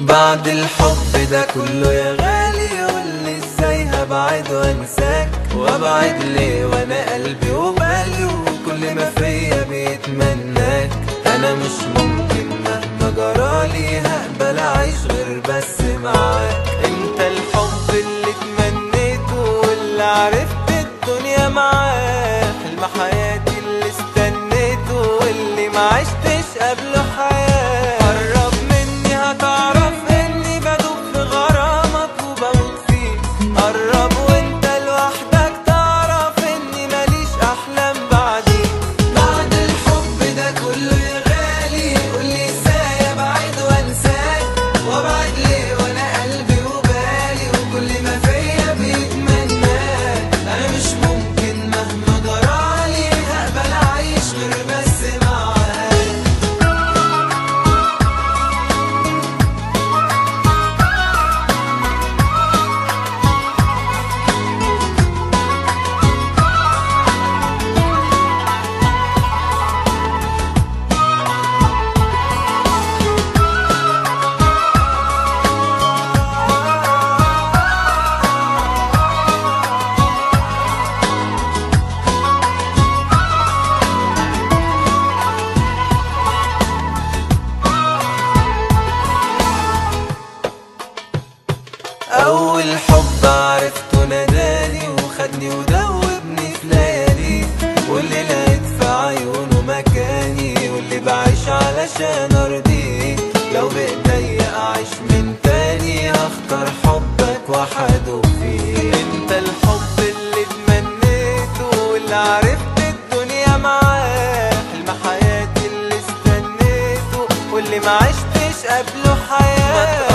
بعد الحب ده كله يا غالي قولي ازاي هبعد وانساك وابعد ليه وانا قلبي وبالي وكل ما فيا بيتمناك انا مش ممكن مهما جرالي هقبل اعيش غير بس معاك انت الحب اللي تمنيته واللي عرفت الدنيا معاه حلم حياتي اللي استنيته واللي ما عشتش قبله حياة قرب مني هتعرف اني بدوب في غرامك وبموت فيك قرب وانت لوحدك تعرف اني ماليش احلام بعديك بعد الحب ده كله يا غالي قولي ازاي ابعد وانساك وابعد ليه وانا قلبي وبالي وكل ما فيا بيتمناك انا مش ممكن مهما جرالي هقبل اعيش غير بس معاك أول حب عرفته ناداني وخدني ودوبني في ليالي واللي لقيت في عيونه مكاني واللي بعيش علشان أرضيه لو بإيديا أعيش من تاني هختار حبك وحده فيه أنت الحب اللي تمنيته واللي عرفت الدنيا معاه حلم حياتي اللي استنيته واللي ما عشتش قبله حياة